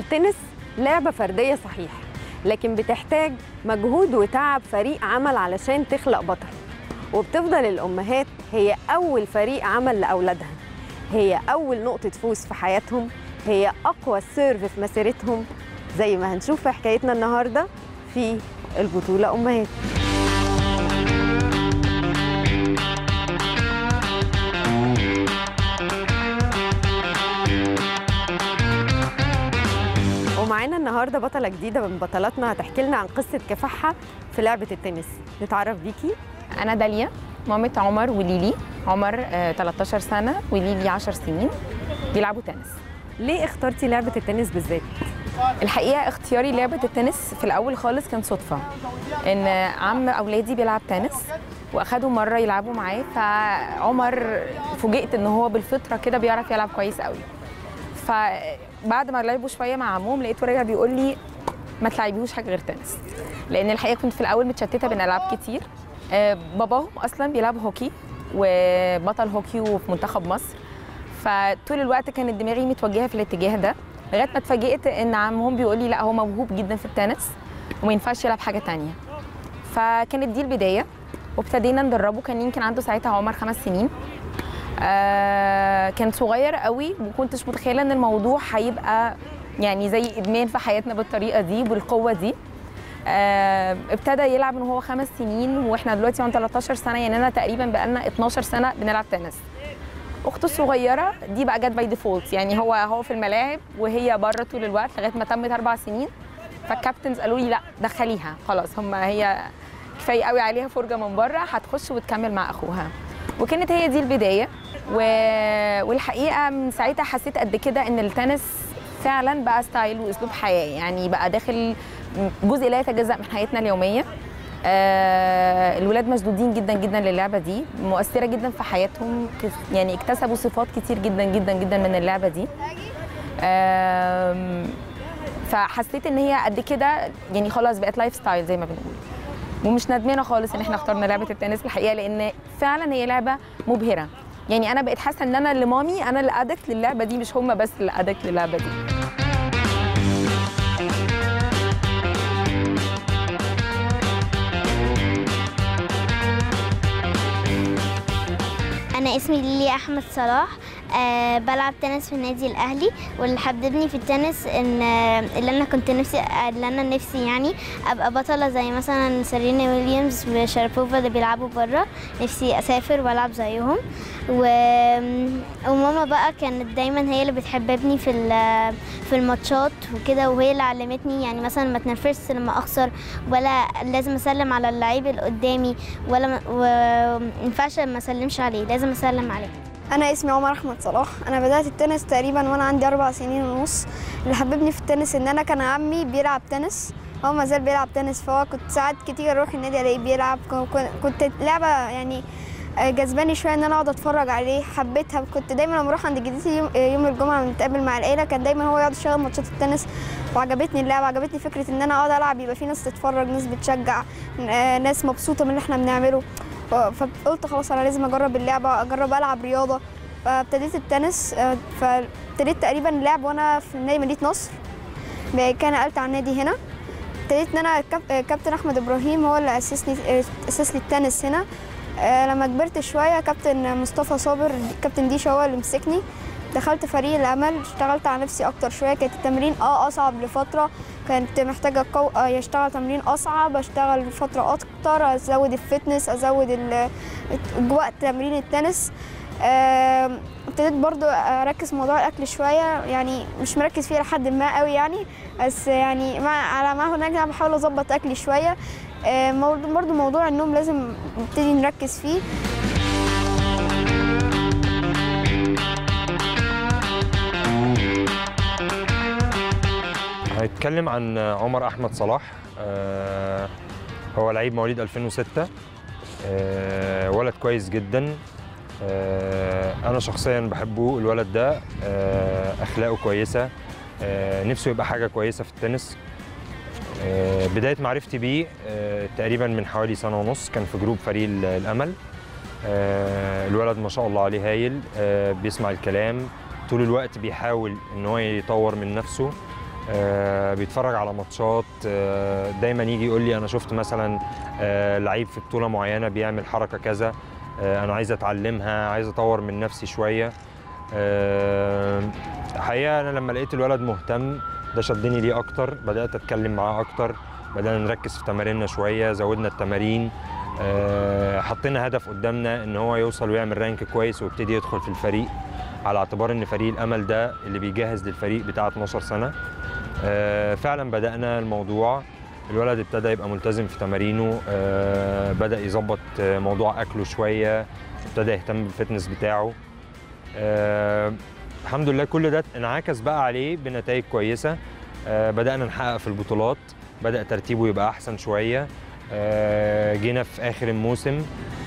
التنس لعبة فردية صحيح لكن بتحتاج مجهود وتعب فريق عمل علشان تخلق بطل وبتفضل الأمهات هي أول فريق عمل لأولادها هي أول نقطة فوز في حياتهم هي أقوى سيرف في مسيرتهم زي ما هنشوف في حكايتنا النهاردة في البطولة أمهات ومعانا النهارده بطله جديده من بطلاتنا هتحكي لنا عن قصه كفاحها في لعبه التنس نتعرف بيكي انا داليا مامة عمر وليلي عمر آه، 13 سنه وليلي 10 سنين بيلعبوا تنس ليه اخترتي لعبه التنس بالذات الحقيقه اختياري لعبه التنس في الاول خالص كان صدفه ان عم اولادي بيلعب تنس واخدوا مره يلعبوا معاه فعمر فوجئت ان هو بالفطره كده بيعرف يلعب كويس قوي فبعد ما لعبوا شويه مع عمهم لقيته رجع بيقول لي ما تلعبيهوش حاجه غير تنس لان الحقيقه كنت في الاول متشتته بين العاب كتير آه، باباهم اصلا بيلعب هوكي وبطل هوكي وفي منتخب مصر فطول الوقت كانت دماغي متوجهه في الاتجاه ده لغايه ما اتفاجئت ان عمهم بيقول لي لا هو موهوب جدا في التنس وما ينفعش يلعب حاجه تانية فكانت دي البدايه وابتدينا ندربه كان يمكن عنده ساعتها عمر خمس سنين آه كان صغير قوي وكنتش متخيله ان الموضوع هيبقى يعني زي ادمان في حياتنا بالطريقه دي بالقوه دي آه ابتدى يلعب من هو خمس سنين واحنا دلوقتي عن 13 سنه يعني انا تقريبا بقالنا 12 سنه بنلعب تنس اخته الصغيره دي بقى جت باي ديفولت يعني هو هو في الملاعب وهي بره طول الوقت لغايه ما تمت اربع سنين فالكابتنز قالوا لي لا دخليها خلاص هم هي كفايه قوي عليها فرجه من بره هتخش وتكمل مع اخوها وكانت هي دي البدايه و... والحقيقه من ساعتها حسيت قد كده ان التنس فعلا بقى ستايل واسلوب حياه يعني بقى داخل جزء لا يتجزا من حياتنا اليوميه آه الولاد مشدودين جدا جدا للعبه دي مؤثره جدا في حياتهم كس- يعني اكتسبوا صفات كتير جدا جدا جدا من اللعبه دي آم، فحسيت ان هي قد كده يعني خلاص بقت لايف ستايل زي ما بنقول ومش ندمانه خالص ان احنا اخترنا لعبه التنس الحقيقه لان فعلا هي لعبه مبهره يعني انا بقيت حاسه ان انا اللي مامي انا اللي ادكت للعبه دي مش هم بس اللي ادكت للعبه دي أنا اسمي ليلي أحمد صلاح أه بلعب تنس في النادي الأهلي واللي حببني في التنس إن آه، اللي أنا كنت نفسي اللي أنا نفسي يعني أبقى بطلة زي مثلا سيرينا ويليامز وشاربوفا اللي بيلعبوا بره نفسي أسافر وألعب زيهم و... وماما بقى كانت دايما هي اللي بتحببني في ال- في الماتشات وكده وهي اللي علمتني يعني مثلا ما تنرفزش لما أخسر ولا لازم أسلم على اللعيب اللي قدامي ولا ما و- ما ينفعش ما أسلمش عليه لازم أسلم عليه انا اسمي عمر احمد صلاح انا بدات التنس تقريبا وانا عندي اربع سنين ونص اللي حببني في التنس ان انا كان عمي بيلعب تنس هو ما زال بيلعب تنس فهو كنت ساعات كتير اروح النادي الاقيه بيلعب كن- كنت لعبه يعني آه، جذباني شويه ان انا اقعد اتفرج عليه حبيتها كنت دايما لما اروح عند جدتي يوم, آه، يوم الجمعه نتقابل مع العيله كان دايما هو يقعد يشغل ماتشات التنس وعجبتني اللعبه عجبتني فكره ان انا اقعد العب يبقى في ناس تتفرج ناس بتشجع آه، ناس مبسوطه من اللي احنا بنعمله ف- فقلت خلاص انا لازم اجرب اللعبه اجرب العب رياضه فابتديت التنس آه، فابتديت تقريبا لعب وانا في نادي مدينه نصر بعد كده نقلت على النادي هنا ابتديت ان انا كاب- آه، كابتن احمد ابراهيم هو اللي اسسني آه، اسس لي التنس هنا آه، لما كبرت شويه كابتن مصطفى صابر كابتن ديشا هو اللي مسكني دخلت فريق الامل اشتغلت على نفسي اكتر شويه كانت التمرين اه اصعب لفتره كانت محتاجه قو... آه، اشتغل تمرين اصعب اشتغل فتره اكتر ازود الفتنس ازود ال... وقت تمرين التنس آم، ابتديت برضو اركز في موضوع الاكل شويه يعني مش مركز فيه لحد ما قوي يعني بس يعني مع على ما هناك انا بحاول اظبط اكلي شويه آم، برضو برضو موضوع النوم لازم نبتدي نركز فيه هنتكلم عن عمر احمد صلاح آه، هو لعيب مواليد 2006 آه، ولد كويس جدا آه، انا شخصيا بحبه الولد ده آه، اخلاقه كويسه آه، نفسه يبقى حاجه كويسه في التنس آه، بدايه معرفتي بيه آه، تقريبا من حوالي سنه ونص كان في جروب فريق ال- الامل آه، الولد ما شاء الله عليه هايل آه، بيسمع الكلام طول الوقت بيحاول ان هو يطور من نفسه آه، بيتفرج على ماتشات آه، دايما يجي يقول لي انا شفت مثلا آه، لعيب في بطوله معينه بيعمل حركه كذا آه، انا عايز اتعلمها عايز اطور من نفسي شويه آه، الحقيقه انا لما لقيت الولد مهتم ده شدني ليه اكتر بدات اتكلم معاه اكتر بدانا نركز في تماريننا شويه زودنا التمارين آه، حطينا هدف قدامنا ان هو يوصل ويعمل رانك كويس ويبتدي يدخل في الفريق على اعتبار ان فريق الامل ده اللي بيجهز للفريق بتاع 12 سنه آه، فعلا بدانا الموضوع الولد ابتدى يبقى ملتزم في تمارينه آه، بدا يظبط آه، موضوع اكله شويه ابتدى يهتم بالفتنس بتاعه آه، الحمد لله كل ده انعكس بقى عليه بنتائج كويسه آه، بدانا نحقق في البطولات بدا ترتيبه يبقى احسن شويه آه، جينا في اخر الموسم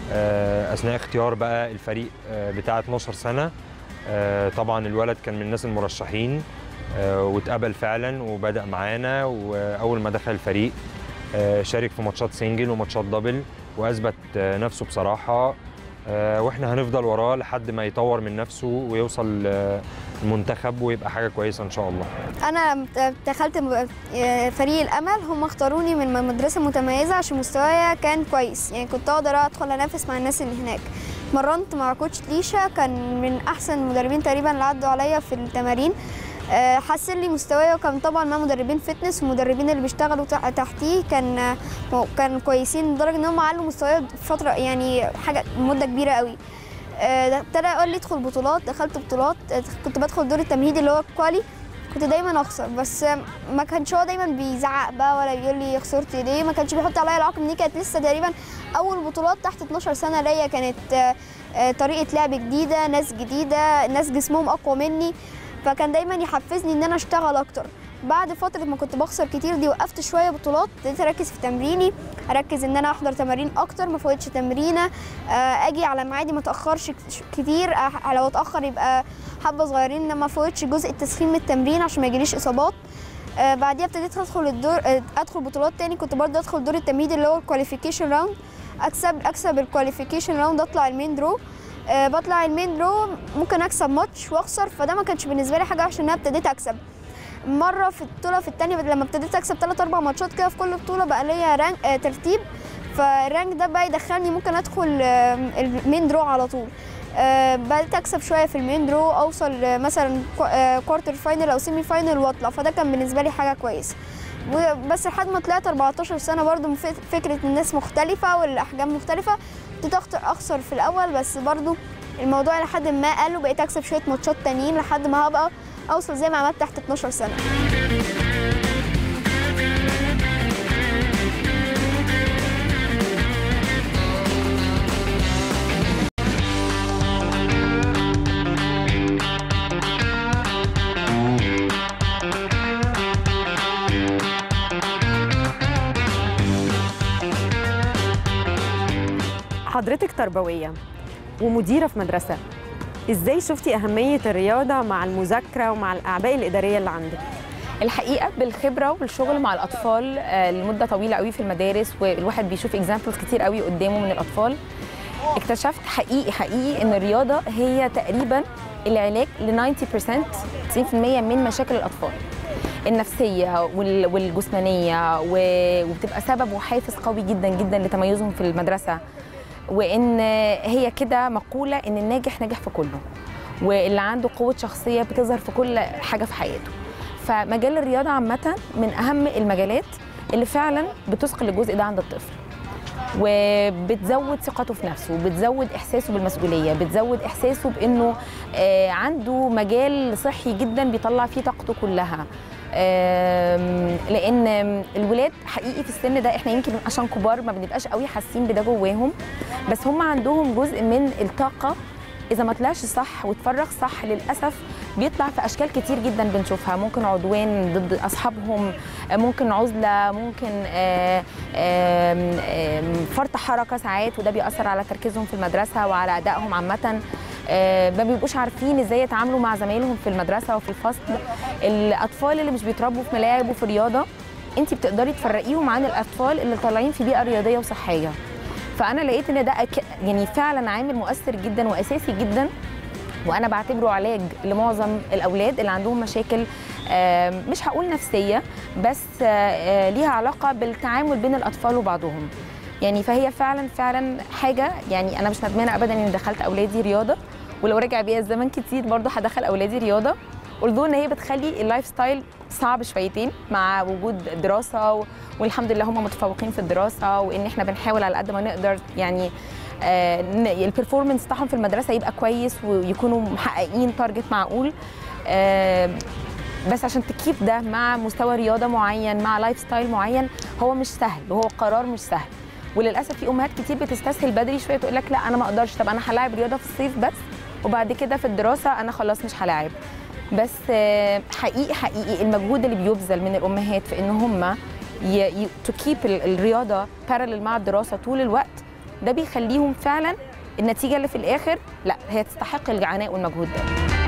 آه، اثناء اختيار بقى الفريق آه، بتاع 12 سنه آه، طبعا الولد كان من الناس المرشحين آه، واتقبل فعلا وبدا معانا واول ما دخل الفريق آه، شارك في ماتشات سنجل وماتشات دبل واثبت آه، نفسه بصراحه آه، واحنا هنفضل وراه لحد ما يطور من نفسه ويوصل آه، المنتخب ويبقى حاجه كويسه ان شاء الله انا دخلت م- فريق الامل هم اختاروني من مدرسه متميزه عشان مستوايا كان كويس يعني كنت اقدر ادخل انافس مع الناس اللي هناك مرنت مع كوتش ليشا كان من احسن المدربين تقريبا اللي عدوا عليا في التمارين آه، حسن لي مستواي وكان طبعا مع مدربين فتنس والمدربين اللي بيشتغلوا تح- تحتيه كان آه، كان كويسين لدرجه ان هم علوا مستواي في فتره يعني حاجه مده كبيره قوي آه، ده ابتدى يقول لي ادخل بطولات دخلت بطولات آه، كنت بدخل دور التمهيد اللي هو الكوالي كنت دايما اخسر بس آه، ما كانش هو دايما بيزعق بقى ولا بيقول لي خسرت ليه ما كانش بيحط عليا العقم دي كانت لسه تقريبا اول بطولات تحت 12 سنه ليا كانت آه، آه، طريقه لعب جديده ناس جديده ناس جسمهم اقوى مني فكان دايما يحفزني ان انا اشتغل اكتر بعد فتره ما كنت بخسر كتير دي وقفت شويه بطولات ابتديت اركز في تمريني اركز ان انا احضر تمارين اكتر ما فوتش تمرينه آه، اجي على ميعادي ما اتاخرش كتير آه، لو اتاخر يبقى حبه صغيرين إن ما فوتش جزء التسخين من التمرين عشان ما يجيليش اصابات آه، بعديها ابتديت ادخل الدور آه، ادخل بطولات تاني كنت برضه ادخل دور التمهيدي اللي هو الكواليفيكيشن راوند اكسب اكسب الكواليفيكيشن راوند اطلع المين درو آه، بطلع المين درو ممكن اكسب ماتش واخسر فده ما كانش بالنسبه لي حاجه عشان انا ابتديت اكسب مره في البطوله في الثانيه لما ابتديت اكسب ثلاث اربع ماتشات كده في كل بطوله بقى ليا رانك آه ترتيب فالرانك ده بقى يدخلني ممكن ادخل آه المين درو على طول آه بدأت اكسب شويه في المين درو اوصل آه مثلا كو- آه كوارتر فاينل او سيمي فاينل واطلع فده كان بالنسبه لي حاجه كويسه بس لحد ما طلعت 14 سنه برضو فك- فكره الناس مختلفه والاحجام مختلفه ابتديت أخت- اخسر في الاول بس برضو الموضوع لحد ما قل وبقيت اكسب شويه ماتشات تانيين لحد ما هبقى اوصل زي ما عملت تحت 12 سنه حضرتك تربوية ومديرة في مدرسة ازاي شفتي أهمية الرياضة مع المذاكرة ومع الأعباء الإدارية اللي عندك؟ الحقيقه بالخبره والشغل مع الاطفال آه، لمده طويله قوي في المدارس والواحد بيشوف اكزامبلز كتير قوي قدامه من الاطفال اكتشفت حقيقي حقيقي ان الرياضه هي تقريبا العلاج ل 90% 90% من مشاكل الاطفال النفسيه وال- والجسمانيه و- وبتبقى سبب وحافز قوي جدا جدا لتميزهم في المدرسه وان هي كده مقوله ان الناجح ناجح في كله واللي عنده قوه شخصيه بتظهر في كل حاجه في حياته فمجال الرياضه عامه من اهم المجالات اللي فعلا بتثقل الجزء ده عند الطفل وبتزود ثقته في نفسه وبتزود احساسه بالمسؤوليه بتزود احساسه بانه آه، عنده مجال صحي جدا بيطلع فيه طاقته كلها آم، لان الولاد حقيقي في السن ده احنا يمكن عشان كبار ما بنبقاش قوي حاسين بده جواهم بس هم عندهم جزء من الطاقه اذا ما طلعش صح واتفرغ صح للاسف بيطلع في اشكال كتير جدا بنشوفها ممكن عدوان ضد اصحابهم آه، ممكن عزله ممكن آه، آم، آم، فرط حركه ساعات وده بيأثر على تركيزهم في المدرسه وعلى ادائهم عامه آه، ما بيبقوش عارفين ازاي يتعاملوا مع زمايلهم في المدرسه وفي الفصل الاطفال اللي مش بيتربوا في ملاعب وفي رياضه انت بتقدري تفرقيهم عن الاطفال اللي طالعين في بيئه رياضيه وصحيه فانا لقيت ان ده أك... يعني فعلا عامل مؤثر جدا واساسي جدا وانا بعتبره علاج لمعظم الاولاد اللي عندهم مشاكل آم، مش هقول نفسيه بس آه، آه، ليها علاقه بالتعامل بين الاطفال وبعضهم يعني فهي فعلا فعلا حاجه يعني انا مش ندمانه ابدا اني دخلت اولادي رياضه ولو رجع بيا الزمن كتير برضه هدخل اولادي رياضه قلدو ان هي بتخلي اللايف ستايل صعب شويتين مع وجود دراسه و... والحمد لله هم متفوقين في الدراسه وان احنا بنحاول على قد ما نقدر يعني آه البرفورمانس بتاعهم في المدرسه يبقى كويس ويكونوا محققين تارجت معقول آه بس عشان تكيب ده مع مستوى رياضه معين مع لايف ستايل معين هو مش سهل وهو قرار مش سهل وللاسف في امهات كتير بتستسهل بدري شويه تقول لك لا انا ما اقدرش طب انا هلاعب رياضه في الصيف بس وبعد كده في الدراسه انا خلاص مش هلاعب بس آه، حقيقي حقيقي المجهود اللي بيبذل من الامهات في ان هم تو كيب الرياضه بارلل مع الدراسه طول الوقت ده بيخليهم فعلا النتيجه اللي في الاخر لا هي تستحق العناء والمجهود ده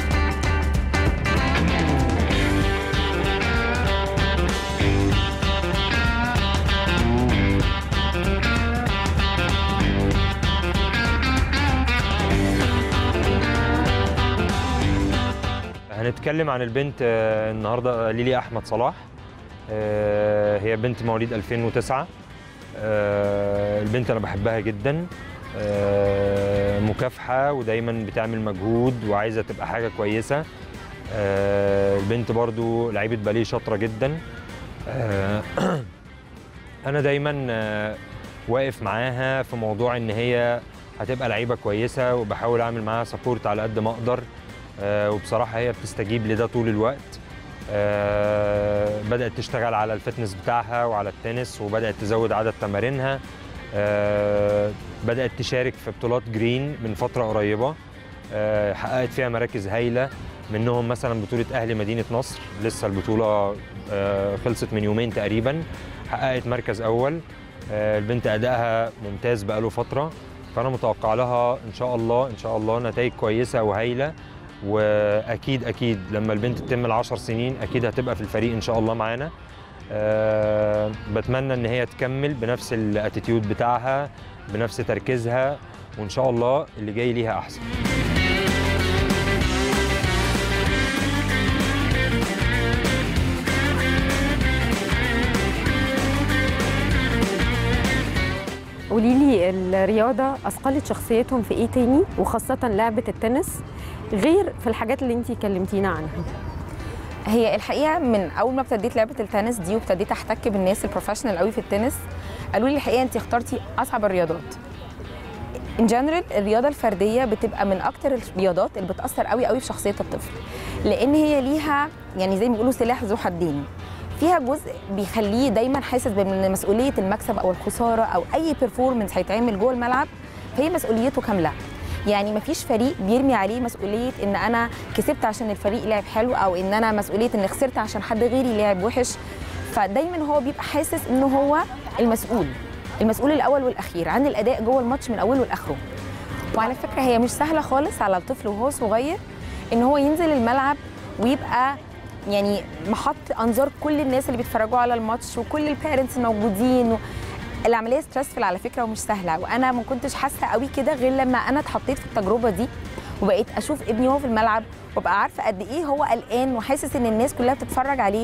هنتكلم عن البنت آه، النهارده ليلي احمد صلاح آه، هي بنت مواليد 2009 آه، البنت انا بحبها جدا آه، مكافحه ودايما بتعمل مجهود وعايزه تبقى حاجه كويسه آه، البنت برضو لعيبه باليه شاطره جدا آه، انا دايما آه، واقف معاها في موضوع ان هي هتبقى لعيبه كويسه وبحاول اعمل معاها سبورت على قد ما اقدر آه، وبصراحه هي بتستجيب لده طول الوقت آه، بدات تشتغل على الفتنس بتاعها وعلى التنس وبدات تزود عدد تمارينها آه، بدات تشارك في بطولات جرين من فتره قريبه آه، حققت فيها مراكز هايله منهم مثلا بطوله اهلي مدينه نصر لسه البطوله آه، خلصت من يومين تقريبا حققت مركز اول آه، البنت ادائها ممتاز بقاله فتره فانا متوقع لها ان شاء الله ان شاء الله نتائج كويسه وهايله واكيد اكيد لما البنت تتم العشر سنين اكيد هتبقى في الفريق ان شاء الله معانا أه بتمنى ان هي تكمل بنفس الاتيتيود بتاعها بنفس تركيزها وان شاء الله اللي جاي ليها احسن قولي لي الرياضه اثقلت شخصيتهم في ايه تاني وخاصه لعبه التنس غير في الحاجات اللي انتي كلمتينا عنها هي الحقيقه من اول ما ابتديت لعبه التنس دي وابتديت احتك بالناس البروفيشنال قوي في التنس قالوا لي الحقيقه انت اخترتي اصعب الرياضات ان جنرال الرياضه الفرديه بتبقى من اكتر الرياضات اللي بتاثر قوي قوي في شخصيه الطفل لان هي ليها يعني زي ما بيقولوا سلاح ذو حدين فيها جزء بيخليه دايما حاسس بان مسؤوليه المكسب او الخساره او اي بيرفورمنس هيتعمل جوه الملعب فهي مسؤوليته كامله يعني مفيش فريق بيرمي عليه مسؤوليه ان انا كسبت عشان الفريق لعب حلو او ان انا مسؤوليه ان خسرت عشان حد غيري لعب وحش فدايما هو بيبقى حاسس انه هو المسؤول المسؤول الاول والاخير عن الاداء جوه الماتش من اوله لاخره وعلى فكره هي مش سهله خالص على الطفل وهو صغير ان هو ينزل الملعب ويبقى يعني محط انظار كل الناس اللي بيتفرجوا على الماتش وكل البيرنتس الموجودين و... العمليه ستريسفل على فكره ومش سهله وانا ما كنتش حاسه قوي كده غير لما انا اتحطيت في التجربه دي وبقيت اشوف ابني وهو في الملعب وابقى عارفه قد ايه هو قلقان وحاسس ان الناس كلها بتتفرج عليه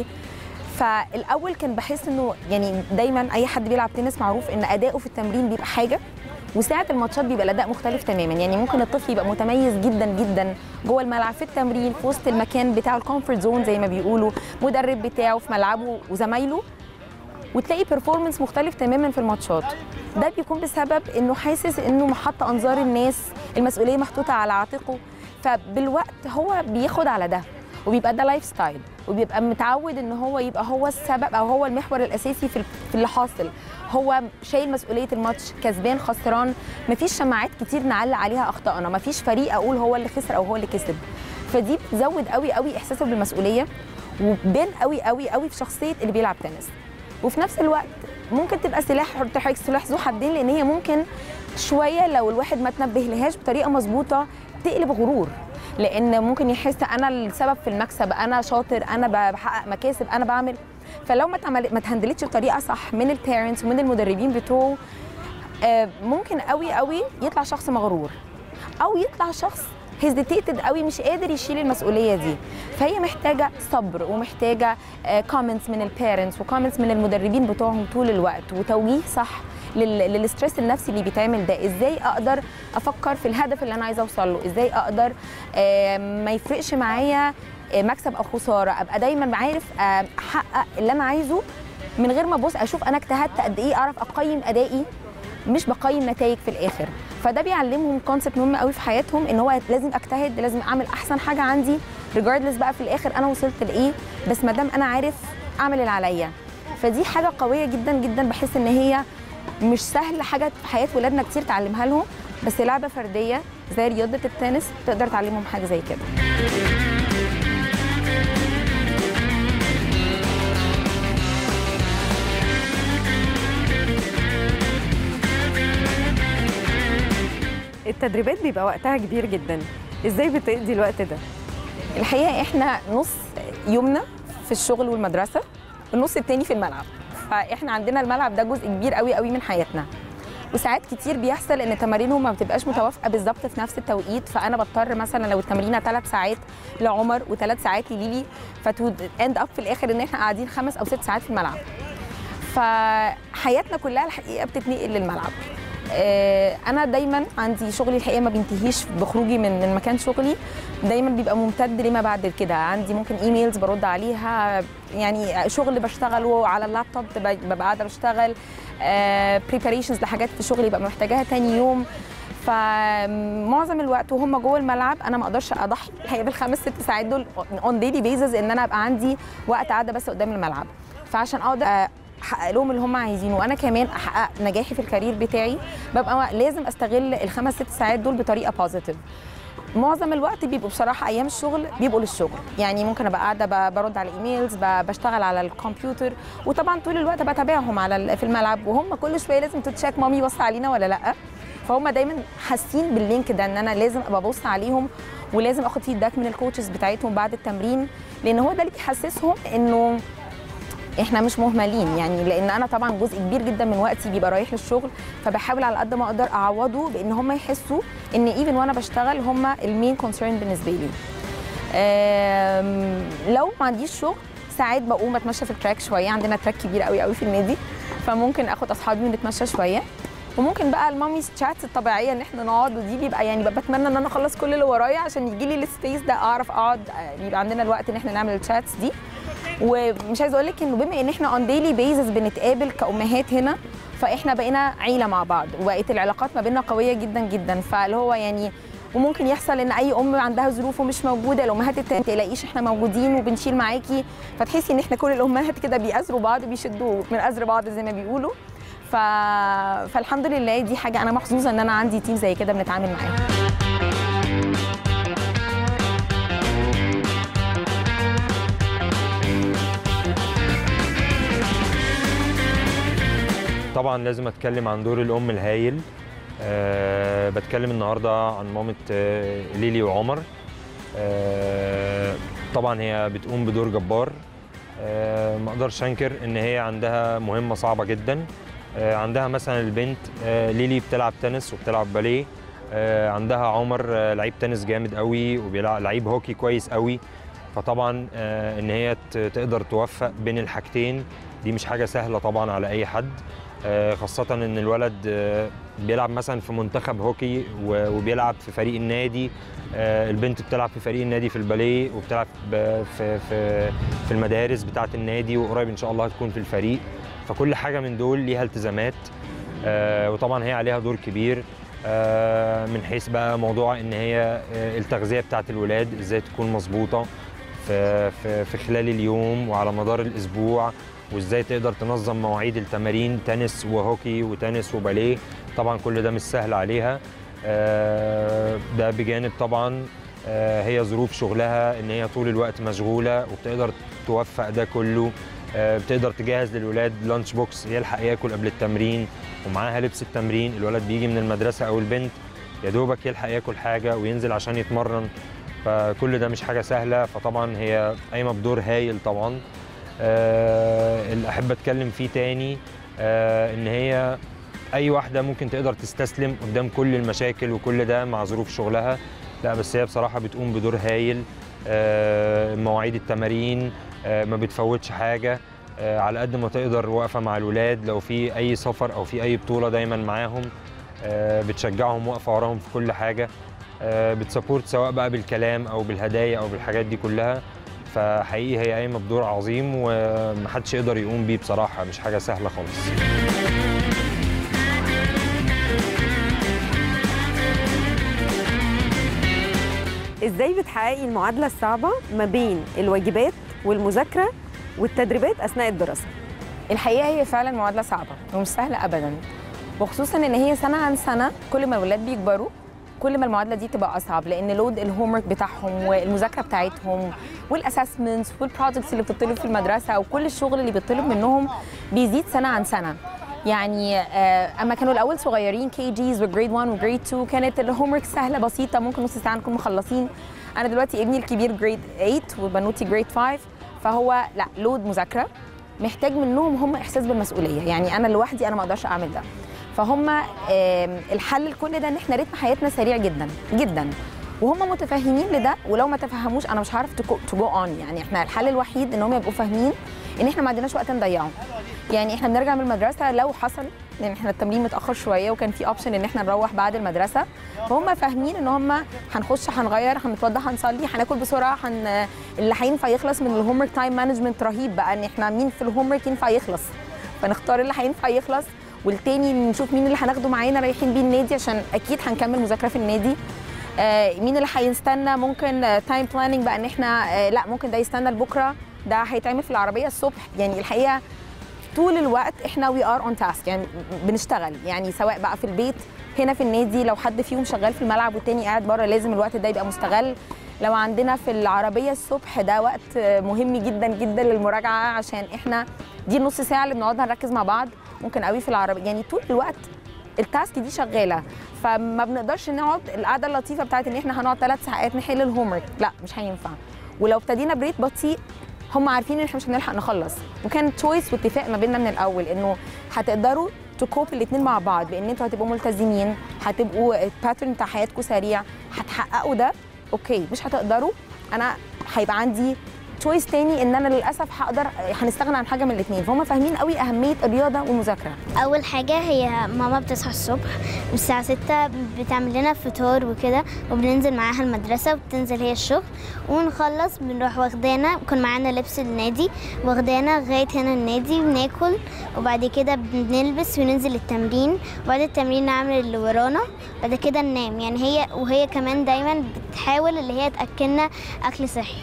فالاول كان بحس انه يعني دايما اي حد بيلعب تنس معروف ان اداؤه في التمرين بيبقى حاجه وساعة الماتشات بيبقى الأداء مختلف تماما يعني ممكن الطفل يبقى متميز جدا جدا جوه الملعب في التمرين في وسط المكان بتاعه الكومفورت زون زي ما بيقولوا مدرب بتاعه في ملعبه وزمايله وتلاقي بيرفورمانس مختلف تماما في الماتشات ده بيكون بسبب انه حاسس انه محط انظار الناس المسؤوليه محطوطه على عاتقه فبالوقت هو بياخد على ده وبيبقى ده لايف ستايل وبيبقى متعود ان هو يبقى هو السبب او هو المحور الاساسي في في اللي حاصل هو شايل مسؤوليه الماتش كسبان خسران مفيش شماعات كتير نعلق عليها اخطائنا مفيش فريق اقول هو اللي خسر او هو اللي كسب فدي بتزود قوي قوي احساسه بالمسؤوليه وبين قوي قوي قوي في شخصيه اللي بيلعب تنس وفي نفس الوقت ممكن تبقى سلاح حضرتك سلاح ذو حدين لان هي ممكن شويه لو الواحد ما تنبه لهاش بطريقه مظبوطه تقلب غرور لان ممكن يحس انا السبب في المكسب انا شاطر انا بحقق مكاسب انا بعمل فلو ما تعمل ما تهندلتش بطريقه صح من البيرنتس ومن المدربين بتوعه آه، ممكن قوي قوي يطلع شخص مغرور او يطلع شخص هيزيتيتد قوي مش قادر يشيل المسؤوليه دي فهي محتاجه صبر ومحتاجه كومنتس من البيرنتس وكومنتس من المدربين بتوعهم طول الوقت وتوجيه صح لل- للستريس النفسي اللي بيتعمل ده ازاي اقدر افكر في الهدف اللي انا عايزه اوصل له ازاي اقدر آه، ما يفرقش معايا آه، مكسب او خساره ابقى دايما عارف آه، احقق اللي انا عايزه من غير ما ابص اشوف انا اجتهدت قد ايه اعرف اقيم ادائي مش بقيم نتائج في الاخر فده بيعلمهم كونسبت مهم قوي في حياتهم ان هو لازم اجتهد لازم اعمل احسن حاجه عندي ريجاردلس بقى في الاخر انا وصلت لايه بس ما دام انا عارف اعمل اللي عليا فدي حاجه قويه جدا جدا بحس ان هي مش سهل حاجه في حياه ولادنا كتير تعلمها لهم بس لعبه فرديه زي رياضه التنس تقدر تعلمهم حاجه زي كده التدريبات بيبقى وقتها كبير جدا ازاي بتقضي الوقت ده الحقيقه احنا نص يومنا في الشغل والمدرسه والنص التاني في الملعب فاحنا عندنا الملعب ده جزء كبير قوي قوي من حياتنا وساعات كتير بيحصل ان تمارينهم ما بتبقاش متوافقه بالظبط في نفس التوقيت فانا بضطر مثلا لو التمرينه ثلاث ساعات لعمر وثلاث ساعات لليلي فتو اند اب في الاخر ان احنا قاعدين خمس او ست ساعات في الملعب فحياتنا كلها الحقيقه بتتنقل للملعب آه، انا دايما عندي شغلي الحقيقه ما بينتهيش بخروجي من من مكان شغلي دايما بيبقى ممتد لما بعد كده عندي ممكن ايميلز برد عليها يعني شغل بشتغله على اللابتوب ببقى ببقى قاعده بشتغل بريباريشنز لحاجات في شغلي ببقى محتاجاها تاني يوم فمعظم الوقت وهم جوه الملعب انا ما اقدرش اضحي الحقيقه بالخمس ست ساعات دول اون ديلي بيزز ان انا ابقى عندي وقت قاعده بس قدام الملعب فعشان اقدر احقق لهم اللي هم عايزينه وانا كمان احقق نجاحي في الكارير بتاعي ببقى لازم استغل الخمس ست ساعات دول بطريقه بوزيتيف معظم الوقت بيبقوا بصراحه ايام الشغل بيبقوا للشغل يعني ممكن ابقى قاعده ب- برد على ايميلز ب- بشتغل على الكمبيوتر وطبعا طول الوقت بتابعهم على ال- في الملعب وهم كل شويه لازم تتشيك مامي بص علينا ولا لا فهم دايما حاسين باللينك ده ان انا لازم ابقى ببص عليهم ولازم اخد فيدباك من الكوتشز بتاعتهم بعد التمرين لان هو ده اللي بيحسسهم انه احنا مش مهملين يعني لان انا طبعا جزء كبير جدا من وقتي بيبقى رايح للشغل فبحاول على قد ما اقدر اعوضه بان هم يحسوا ان ايفن وانا بشتغل هم المين كونسيرن بالنسبه لي آم، لو ما عنديش شغل ساعات بقوم اتمشى في التراك شويه عندنا تراك كبير قوي قوي في النادي فممكن اخد اصحابي ونتمشى شويه وممكن بقى المامي تشاتس الطبيعيه ان احنا نقعد ودي بيبقى يعني ببقى بتمنى ان انا اخلص كل اللي ورايا عشان يجي لي السبيس ده اعرف اقعد آه، يبقى عندنا الوقت ان احنا نعمل الشاتس دي ومش عايزه اقول لك انه بما ان احنا اون ديلي بيزز بنتقابل كامهات هنا فاحنا بقينا عيله مع بعض وبقت العلاقات ما بيننا قويه جدا جدا فاللي هو يعني وممكن يحصل ان اي ام عندها ظروف ومش موجوده الامهات التانية ما تقلقيش احنا موجودين وبنشيل معاكي فتحسي ان احنا كل الامهات كده بيأزروا بعض بيشدوا من ازر بعض زي ما بيقولوا ف... فالحمد لله دي حاجه انا محظوظه ان انا عندي تيم زي كده بنتعامل معاه طبعا لازم اتكلم عن دور الام الهايل أه بتكلم النهارده عن مامه آه، ليلي وعمر أه طبعا هي بتقوم بدور جبار أه ما اقدرش انكر ان هي عندها مهمه صعبه جدا أه عندها مثلا البنت أه ليلي بتلعب تنس وبتلعب باليه أه عندها عمر آه، لعيب تنس جامد قوي وبيلعب لعيب هوكي كويس قوي فطبعا آه، ان هي ت- تقدر توفق بين الحاجتين دي مش حاجه سهله طبعا على اي حد آه، خاصة إن الولد آه، بيلعب مثلا في منتخب هوكي و- وبيلعب في فريق النادي آه، البنت بتلعب في فريق النادي في الباليه وبتلعب ب- في في في المدارس بتاعة النادي وقريب إن شاء الله هتكون في الفريق فكل حاجة من دول ليها التزامات آه، وطبعا هي عليها دور كبير آه، من حيث بقى موضوع إن هي آه، التغذية بتاعة الولاد إزاي تكون مظبوطة في في في خلال اليوم وعلى مدار الأسبوع وازاي تقدر تنظم مواعيد التمارين تنس وهوكي وتنس وباليه طبعا كل ده مش سهل عليها آه، ده بجانب طبعا آه، هي ظروف شغلها ان هي طول الوقت مشغوله وبتقدر توفق ده كله آه، بتقدر تجهز للولاد لانش بوكس يلحق ياكل قبل التمرين ومعاها لبس التمرين الولد بيجي من المدرسه او البنت يا دوبك يلحق ياكل حاجه وينزل عشان يتمرن فكل ده مش حاجه سهله فطبعا هي قايمه بدور هايل طبعا آه، اللي احب اتكلم فيه تاني آه، ان هي اي واحده ممكن تقدر تستسلم قدام كل المشاكل وكل ده مع ظروف شغلها لا بس هي بصراحه بتقوم بدور هايل آه، مواعيد التمارين آه، ما بتفوتش حاجه آه، على قد ما تقدر واقفه مع الولاد لو في اي سفر او في اي بطوله دايما معاهم آه، بتشجعهم واقفه وراهم في كل حاجه آه، بتسبورت سواء بقى بالكلام او بالهدايا او بالحاجات دي كلها فحقيقي هي قايمه بدور عظيم ومحدش يقدر يقوم بيه بصراحه مش حاجه سهله خالص ازاي بتحققي المعادله الصعبه ما بين الواجبات والمذاكره والتدريبات اثناء الدراسه الحقيقه هي فعلا معادله صعبه ومش سهله ابدا وخصوصا ان هي سنه عن سنه كل ما الولاد بيكبروا كل ما المعادله دي تبقى اصعب لان لود الهوم ورك بتاعهم والمذاكره بتاعتهم والاسسمنتس والبروجكتس اللي بتطلب في المدرسه وكل الشغل اللي بيطلب منهم بيزيد سنه عن سنه يعني آه، اما كانوا الاول صغيرين كي جيز وجريد 1 وجريد 2 كانت الهوم ورك سهله بسيطه ممكن نص ساعه نكون مخلصين انا دلوقتي ابني الكبير جريد 8 وبنوتي جريد 5 فهو لا لود مذاكره محتاج منهم هم احساس بالمسؤوليه يعني انا لوحدي انا ما اقدرش اعمل ده فهم آم، الحل لكل ده ان احنا رتم حياتنا سريع جدا جدا وهم متفاهمين لده ولو ما تفهموش انا مش هعرف تو جو اون يعني احنا الحل الوحيد ان هم يبقوا فاهمين ان احنا ما عندناش وقت نضيعه يعني احنا بنرجع من المدرسه لو حصل لان احنا التمرين متاخر شويه وكان في اوبشن ان احنا نروح بعد المدرسه فهم فاهمين ان هم هنخش هنغير هنتوضى هنصلي هناكل بسرعه هن... اللي هينفع يخلص من الهوم ورك تايم مانجمنت رهيب بقى ان احنا مين في الهوم ورك ينفع يخلص فنختار اللي هينفع يخلص والتاني نشوف مين اللي هناخده معانا رايحين بيه النادي عشان اكيد هنكمل مذاكره في النادي آه، مين اللي هيستنى ممكن تايم بلاننج بقى ان احنا آه، لا ممكن ده يستنى لبكره ده هيتعمل في العربيه الصبح يعني الحقيقه طول الوقت احنا وي ار اون تاسك يعني بنشتغل يعني سواء بقى في البيت هنا في النادي لو حد فيهم شغال في الملعب والتاني قاعد بره لازم الوقت ده يبقى مستغل لو عندنا في العربيه الصبح ده وقت مهم جدا جدا للمراجعه عشان احنا دي النص ساعه اللي بنقعدها نركز مع بعض ممكن قوي في العربيه يعني طول الوقت التاسك دي شغاله فما بنقدرش نقعد القعده اللطيفه بتاعت ان احنا هنقعد ثلاث ساعات نحل الهوم ورك لا مش هينفع ولو ابتدينا بريت بطيء هم عارفين ان احنا مش هنلحق نخلص وكان تشويس واتفاق ما بيننا من الاول انه هتقدروا تكوب الاثنين مع بعض بان انتوا هتبقوا ملتزمين هتبقوا الباترن بتاع حياتكم سريع هتحققوا ده اوكي مش هتقدروا انا هيبقى عندي تشويس تاني ان انا للاسف هقدر هنستغنى عن حاجه من الاثنين فهم فاهمين قوي اهميه الرياضه والمذاكره اول حاجه هي ماما بتصحى الصبح والساعه 6 بتعمل لنا فطار وكده وبننزل معاها المدرسه وبتنزل هي الشغل ونخلص بنروح واخدانا بيكون معانا لبس النادي واخدانا لغايه هنا النادي وناكل وبعد كده بنلبس وننزل التمرين وبعد التمرين نعمل اللي ورانا بعد كده ننام يعني هي وهي كمان دايما بتحاول اللي هي تاكلنا اكل صحي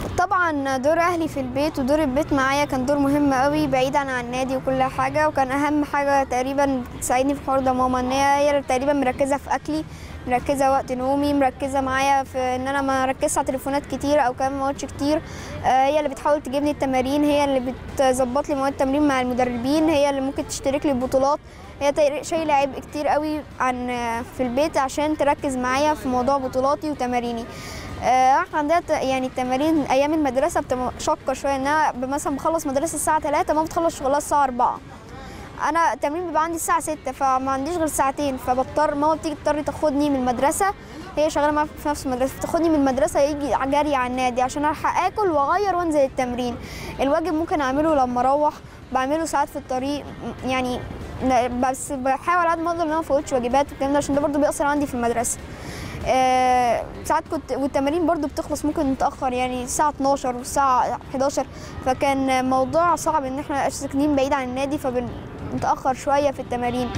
طبعا دور اهلي في البيت ودور البيت معايا كان دور مهم قوي بعيدا عن النادي وكل حاجه وكان اهم حاجه تقريبا تساعدني في الحوار ده ماما ان هي هي اللي تقريبا مركزه في اكلي مركزه وقت نومي مركزه معايا في ان انا ما اركزش على تليفونات كتير او كمان ما اقعدش كتير آه، هي اللي بتحاول تجيبني التمارين هي اللي بتظبط لي مواد التمرين مع المدربين هي اللي ممكن تشترك لي بطولات هي تق- شايله عبء كتير قوي عن آه، في البيت عشان تركز معايا في موضوع بطولاتي وتماريني آه، احنا عندنا ت- يعني التمارين ايام المدرسه بتبقى شاقه شويه ان انا ب- مثلا بخلص مدرسه الساعه 3 ماما بتخلص شغلها الساعه 4 انا التمرين بيبقى عندي الساعه 6 فما عنديش غير ساعتين فبضطر ماما بتيجي تضطر تاخدني من المدرسه هي شغاله معايا في نفس المدرسه فتاخدني من المدرسه يجي جري على النادي عشان الحق اكل واغير وانزل التمرين الواجب ممكن اعمله لما اروح بعمله ساعات في الطريق م- يعني ن- بس بحاول على قد ما اقدر ان انا ما افوتش واجبات والكلام ده عشان ده برضه بيأثر عندي في المدرسه آه، ساعات كنت والتمارين برضو بتخلص ممكن متأخر يعني الساعة 12 والساعة 11 فكان موضوع صعب ان احنا ساكنين بعيد عن النادي فبنتأخر شوية في التمارين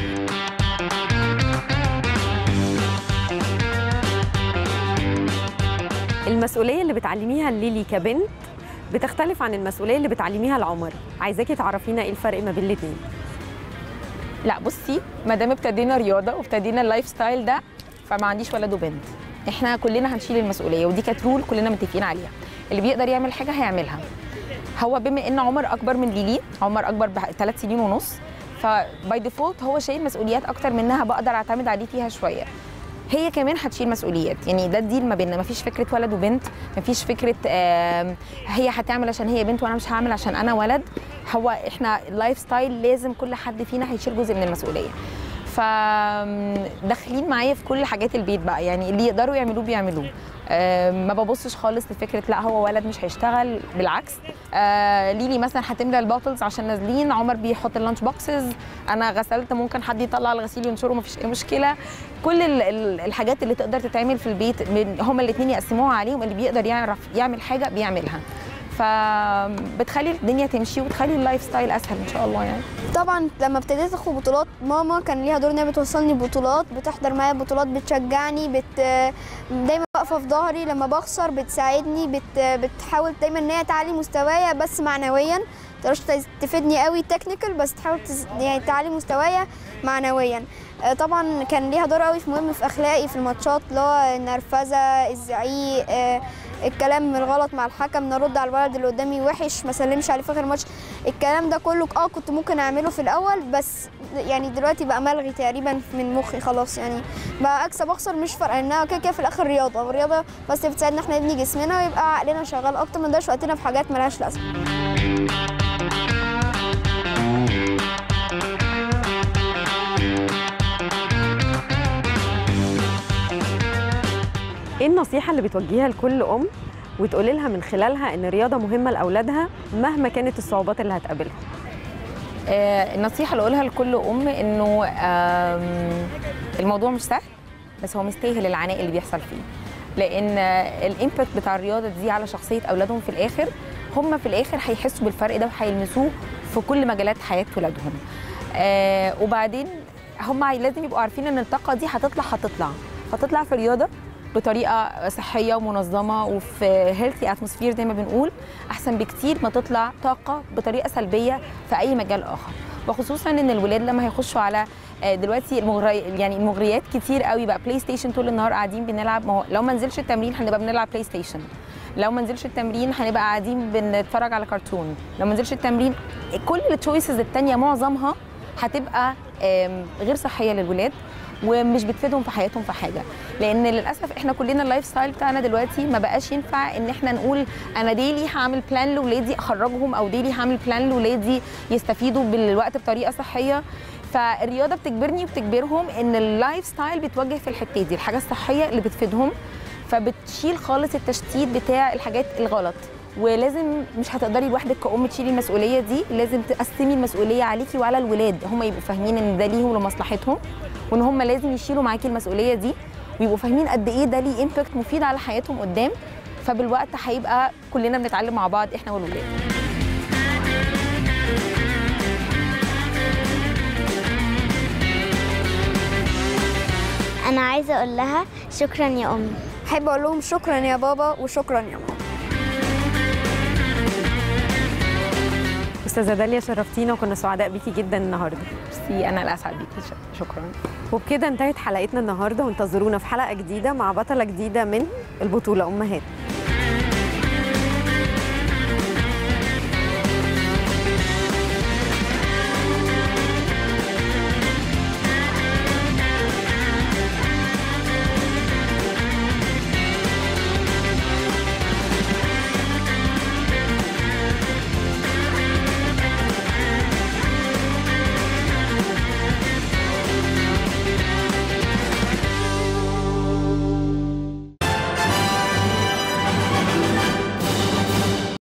المسؤوليه اللي بتعلميها لليلي كبنت بتختلف عن المسؤوليه اللي بتعلميها لعمر عايزاكي تعرفينا ايه الفرق ما بين الاثنين لا بصي ما دام ابتدينا رياضه وابتدينا اللايف ستايل ده فما عنديش ولد وبنت احنا كلنا هنشيل المسؤوليه ودي كانت رول كلنا متفقين عليها اللي بيقدر يعمل حاجه هيعملها هو بما ان عمر اكبر من ليلي عمر اكبر بثلاث سنين ونص فباي ديفولت هو شايل مسؤوليات اكتر منها بقدر اعتمد عليه فيها شويه هي كمان هتشيل مسؤوليات يعني ده الديل ما بيننا مفيش فكره ولد وبنت مفيش فكره آم، هي هتعمل عشان هي بنت وانا مش هعمل عشان انا ولد هو احنا اللايف ستايل لازم كل حد فينا هيشيل جزء من المسؤوليه فداخلين معايا في كل حاجات البيت بقى يعني اللي يقدروا يعملوه بيعملوه آه، ما ببصش خالص لفكره لا هو ولد مش هيشتغل بالعكس آه ليلي مثلا هتملى البوتلز عشان نازلين عمر بيحط اللانش بوكسز انا غسلت ممكن حد يطلع الغسيل ينشره مفيش اي مشكله كل ال- ال- الحاجات اللي تقدر تتعمل في البيت من هما الاثنين يقسموها عليهم اللي بيقدر يعرف يعمل حاجه بيعملها فبتخلي الدنيا تمشي وتخلي اللايف ستايل اسهل ان شاء الله يعني طبعا لما ابتديت ادخل بطولات ماما كان ليها دور ان هي بتوصلني بطولات بتحضر معايا بطولات بتشجعني بت دايما واقفه في ظهري لما بخسر بتساعدني بت... بتحاول دايما ان هي تعلي مستوايا بس معنويا تقدرش تفيدني قوي تكنيكال بس تحاول تز... يعني تعلي مستوايا معنويا آه، طبعا كان ليها دور قوي في مهم في اخلاقي في الماتشات اللي هو النرفزه الزعيق آه، الكلام الغلط مع الحكم نرد على الولد اللي قدامي وحش ما سلمش عليه في اخر الماتش الكلام ده كله اه كنت ممكن اعمله في الاول بس يعني دلوقتي بقى ملغي تقريبا من مخي خلاص يعني بقى اكسب اخسر مش فارقه انها كده كده في الاخر رياضه والرياضه بس بتساعدنا احنا نبني جسمنا ويبقى عقلنا شغال اكتر ما نضيعش وقتنا في حاجات ملهاش لازمه ايه النصيحه اللي بتوجهيها لكل ام وتقولي لها من خلالها ان الرياضه مهمه لاولادها مهما كانت الصعوبات اللي هتقابلها آه، النصيحه اللي اقولها لكل ام انه آم، الموضوع مش سهل بس هو مستاهل العناء اللي بيحصل فيه لان الامباكت بتاع الرياضه دي على شخصيه اولادهم في الاخر هم في الاخر هيحسوا بالفرق ده وهيلمسوه في كل مجالات حياه ولادهم آه وبعدين هم لازم يبقوا عارفين ان الطاقه دي هتطلع هتطلع هتطلع في رياضه بطريقه صحيه ومنظمه وفي هيلثي اتموسفير زي ما بنقول احسن بكتير ما تطلع طاقه بطريقه سلبيه في اي مجال اخر وخصوصا ان الولاد لما هيخشوا على آه، دلوقتي المغري يعني المغريات كتير قوي بقى بلاي ستيشن طول النهار قاعدين بنلعب ما هو لو ما نزلش التمرين هنبقى بنلعب بلاي ستيشن لو ما نزلش التمرين هنبقى قاعدين بنتفرج على كرتون لو ما نزلش التمرين كل التشويسز التانية معظمها هتبقى آم، غير صحيه للولاد ومش بتفيدهم في حياتهم في حاجه لان للاسف احنا كلنا اللايف ستايل بتاعنا دلوقتي ما بقاش ينفع ان احنا نقول انا ديلي هعمل بلان لاولادي اخرجهم او ديلي هعمل بلان لاولادي يستفيدوا بالوقت بطريقه صحيه فالرياضه بتجبرني وبتجبرهم ان اللايف ستايل بيتوجه في الحته دي الحاجه الصحيه اللي بتفيدهم فبتشيل خالص التشتيت بتاع الحاجات الغلط ولازم مش هتقدري لوحدك كأم تشيلي المسؤولية دي لازم تقسمي المسؤولية عليكي وعلى الولاد هم يبقوا فاهمين ان ده ليهم لمصلحتهم وان هم لازم يشيلوا معاكي المسؤولية دي ويبقوا فاهمين قد ايه ده ليه امباكت مفيد على حياتهم قدام فبالوقت هيبقى كلنا بنتعلم مع بعض احنا والولاد انا عايزه اقول لها شكرا يا امي احب اقول لهم شكرا يا بابا وشكرا يا ماما استاذه داليا شرفتينا وكنا سعداء بيكي جدا النهارده ميرسي انا الاسعد بيكي ش- شكرا وبكده انتهت حلقتنا النهارده وانتظرونا في حلقه جديده مع بطله جديده من البطوله امهات